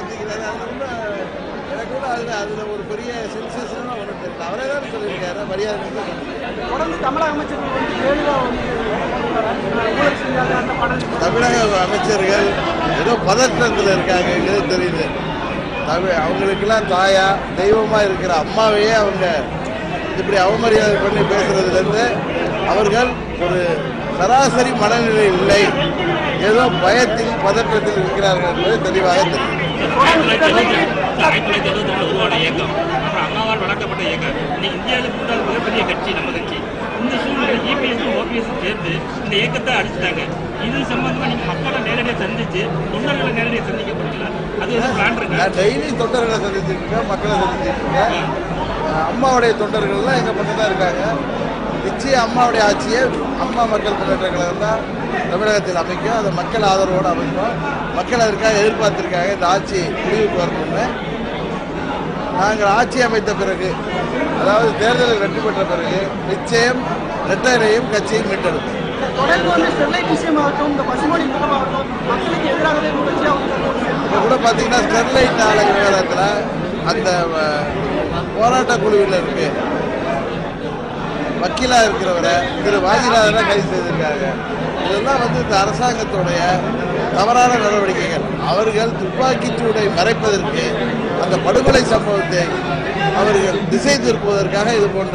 சந்திக்கிறாரு அது ஒன்றும் எனக்கு கூட அதில் அதில் ஒரு பெரிய சென்சேஷனாக ஒன்றும் தெரியல அவரே தான் சொல்லியிருக்காரு மரியாதை கொடுத்து சொல்லியிருக்காரு. தொடர்ந்து தமிழக அமைச்சர்கள் வந்து ஜெயலலிதா வந்து ஊழல் செஞ்சாங்க அந்த படம் தமிழக அமைச்சர்கள் ஏதோ பதற்றத்தில் இருக்காங்கங்கிறது தெரியுது தமிழ் அவங்களுக்கெல்லாம் தாயா தெய்வமா இருக்கிற அம்மாவையே அவங்க இப்படி அவமரியாதை பண்ணி பேசுறதுலேருந்து அவர்கள் ஒரு சராசரி மனநிலை இல்லை ஏதோ பயத்தில் பதற்றத்தில் இருக்கிறார்கள் என்பது தெளிவாக தெரியும் ஆயிரத்தி தொள்ளாயிரத்தி எழுபத்தி ஆயிரத்தி தொள்ளாயிரத்தி எழுபத்தி உருவான இயக்கம் அப்புறம் அம்மாவால் வளர்க்கப்பட்ட இயக்கம் இன்னைக்கு இந்தியாவில் கூட மிகப்பெரிய கட்சி நம்ம கட்சி இந்த சூழ்நிலை இபிஎஸும் ஓபிஎஸும் சேர்ந்து இந்த இயக்கத்தை அடிச்சுட்டாங்க இது சம்பந்தமா நீங்க மக்களை நேரடியாக சந்திச்சு தொண்டர்களை நேரடியாக சந்திக்கப்படல அது வந்து பிளான் இருக்கு நான் டெய்லி தொண்டர்களை சந்திச்சுட்டு இருக்கேன் மக்களை சந்திச்சுட்டு இருக்கேன் அஹ் அம்மாவுடைய தொண்டர்கள்லாம் எங்கள் பக்கம் தான் இருக்காங்க நிச்சயம் அம்மாவுடைய ஆட்சியை அம்மா மக்கள் முன்னேற்ற கழகம் தான் தமிழகத்தில் அமைக்கும் அதை மக்கள் ஆதரவோடு அமைக்கும் மக்கள் அதற்காக எதிர்பார்த்திருக்காங்க இந்த ஆட்சி முடிவுக்கு வரணும்னு நாங்கள் ஆட்சி அமைத்த பிறகு அதாவது தேர்தலில் வெற்றி பெற்ற பிறகு நிச்சயம் இரட்டையரையும் கட்சியும் மீட்டெடுக்கும் தொடர்ந்து வந்து ஸ்டெர்லைட் விஷயமாகட்டும் இந்த பசுமொழி திட்டமாகட்டும் மக்களுக்கு எதிராகவே தொடர்ச்சியாக வந்து இப்போ கூட பார்த்தீங்கன்னா ஸ்டெர்லைட் ஆலை விவகாரத்தில் அந்த அஹ், போராட்ட குழுவில் இருக்கு வக்கீலா இருக்கிறவரை திரு வாஜிநாதனை கைது செய்திருக்காங்க இதெல்லாம் வந்து இந்த அரசாங்கத்துடைய தவறான நடவடிக்கைகள் அவர்கள் துப்பாக்கிச் சூடை மறைப்பதற்கு அந்த படுகொலை சம்பவத்தை அவர்கள் திசை திருப்புவதற்காக இது போன்ற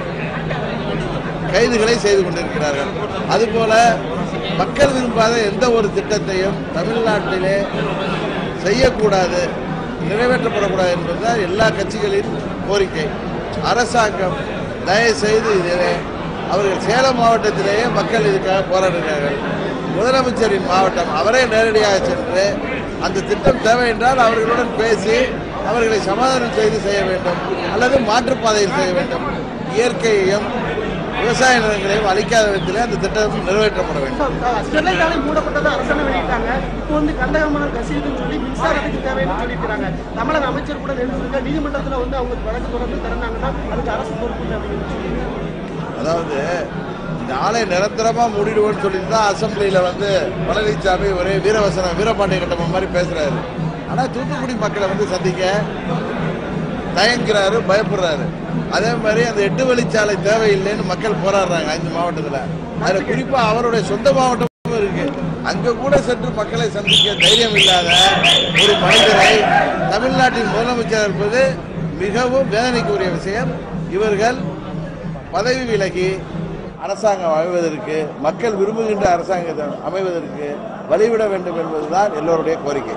கைதுகளை செய்து கொண்டிருக்கிறார்கள் அதுபோல மக்கள் விரும்பாத எந்த ஒரு திட்டத்தையும் தமிழ்நாட்டிலே செய்யக்கூடாது நிறைவேற்றப்படக்கூடாது என்பதுதான் எல்லா கட்சிகளின் கோரிக்கை அரசாங்கம் தயவு செய்து இதிலே அவர்கள் சேலம் மாவட்டத்திலேயே மக்கள் இதுக்காக போராடுகிறார்கள் முதலமைச்சரின் மாவட்டம் அவரே நேரடியாக சென்று அந்த திட்டம் தேவை என்றால் அவர்களுடன் பேசி அவர்களை சமாதானம் செய்து செய்ய வேண்டும் அல்லது மாற்றுப்பாதையில் செய்ய வேண்டும் இயற்கையையும் விவசாய நிலங்களையும் அழிக்காத விதத்திலே அந்த திட்டம் நிறைவேற்றப்பட வேண்டும் ஸ்டெர்லைட் ஆலை மூடப்பட்டதை அரசாணை வெளியிட்டாங்க இப்போ வந்து கண்டகமனம் கசியுதுன்னு சொல்லி மின்சாரத்துக்கு தேவைன்னு சொல்லியிருக்கிறாங்க தமிழக அமைச்சர் கூட நேற்று நீதிமன்றத்தில் வந்து அவங்க வழக்கு தொடர்ந்து திறந்தாங்கன்னா அதுக்கு அரசு பொறுப்பு இல்லை அப்படின்னு சொல்லி அதாவது இந்த ஆலை நிரந்தரமா மூடிடுவோம்னு சொல்லிட்டு தான் அசம்பிளியில வந்து பழனிசாமி ஒரே வீரவசனம் வீரபாண்டிய கட்டமம் மாதிரி பேசுறாரு ஆனா தூத்துக்குடி மக்களை வந்து சந்திக்க தயங்குறாரு பயப்படுறாரு அதே மாதிரி அந்த எட்டு வழிச்சாலை தேவையில்லைன்னு மக்கள் போராடுறாங்க அஞ்சு மாவட்டத்துல அதுல குறிப்பா அவருடைய சொந்த மாவட்டமும் இருக்கு அங்க கூட சென்று மக்களை சந்திக்க தைரியம் இல்லாத ஒரு மனிதரை தமிழ்நாட்டின் முதலமைச்சர் இருப்பது மிகவும் வேதனைக்குரிய விஷயம் இவர்கள் பதவி விலகி அரசாங்கம் அமைவதற்கு மக்கள் விரும்புகின்ற அரசாங்கத்தை அமைவதற்கு வழிவிட வேண்டும் என்பதுதான் எல்லோருடைய கோரிக்கை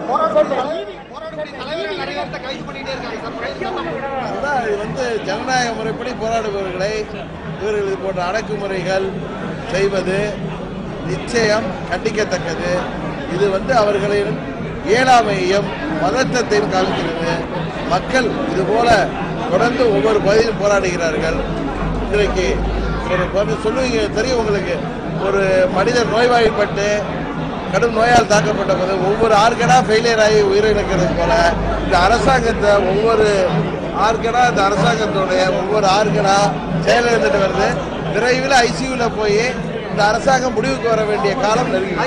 அதுதான் இது வந்து ஜனநாயக முறைப்படி போராடுபவர்களை இவர்கள் இது போன்ற அடக்குமுறைகள் செய்வது நிச்சயம் கண்டிக்கத்தக்கது இது வந்து அவர்களின் இயலாமையையும் பதற்றத்தையும் காமிக்கிறது மக்கள் இது போல தொடர்ந்து ஒவ்வொரு பகுதியிலும் போராடுகிறார்கள் இன்றைக்கு ஒரு வந்து சொல்லுவீங்க தெரியும் உங்களுக்கு ஒரு மனிதர் நோய்வாய்ப்பட்டு கடும் நோயால் தாக்கப்பட்ட போது ஒவ்வொரு ஆர்கனா ஃபெயிலியர் ஆகி உயிரிழக்கிறது போல இந்த அரசாங்கத்தை ஒவ்வொரு ஆர்கனா இந்த அரசாங்கத்துடைய ஒவ்வொரு ஆர்கனா செயலிழந்துட்டு வருது விரைவில் ஐசியூவில் போய் இந்த அரசாங்கம் முடிவுக்கு வர வேண்டிய காலம் நெருங்கி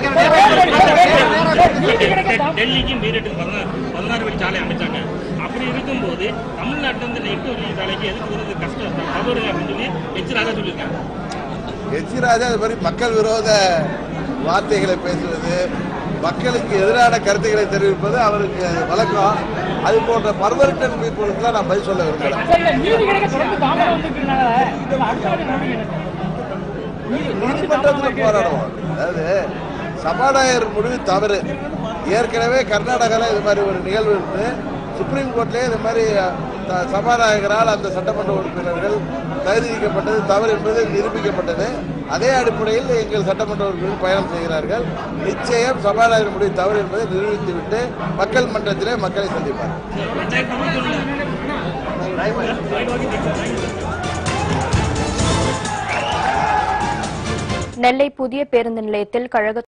டெல்லிக்கு மீரட்டுக்கு பதினாறு பதினாறு வழி சாலை அமைச்சாங்க அப்படி இருக்கும்போது தமிழ்நாட்டில் இருந்து இந்த எட்டு வழி சாலைக்கு எதுக்கு வருது கஷ்டம் தவறு அப்படின்னு சொல்லி எச் ராஜா சொல்லியிருக்காங்க எச்சிராஜா அது மாதிரி மக்கள் விரோத வார்த்தைகளை பேசுவது மக்களுக்கு எதிரான கருத்துக்களை தெரிவிப்பது அவருக்கு வழக்கம் அது போன்ற பர்வர்டன் பீப்புளுக்குலாம் நான் பதில் சொல்ல விரும்புகிறேன் சரி, நீதி கிடைக்க தொடர்ந்து தாமதம் வந்துருக்கனால அடுத்த வாட்டி நடவடிக்கை எடுக்கணும். நீதிமன்றத்தில் போராடுவோம் அதாவது சபாநாயகர் முடிவு தவறு ஏற்கனவே கர்நாடகாவில் இது மாதிரி ஒரு நிகழ்வு இருந்து சுப்ரீம் கோர்ட்லேயே இது மாதிரி த- சபாநாயகரால் அந்த சட்டமன்ற உறுப்பினர்கள் கைது நீக்கப்பட்டது தவறு என்பது நிரூபிக்கப்பட்டது அதே அடிப்படையில் எங்கள் சட்டமன்ற உறுப்பினர்கள் பயணம் செய்கிறார்கள் நிச்சயம் சபாநாயகர் முடிவு தவறு என்பதை நிரூபித்துவிட்டு மக்கள் மன்றத்திலே மக்களை சந்திப்பார் ரெண்டாயிரத்தி நெல்லை புதிய பேருந்து நிலையத்தில் கழக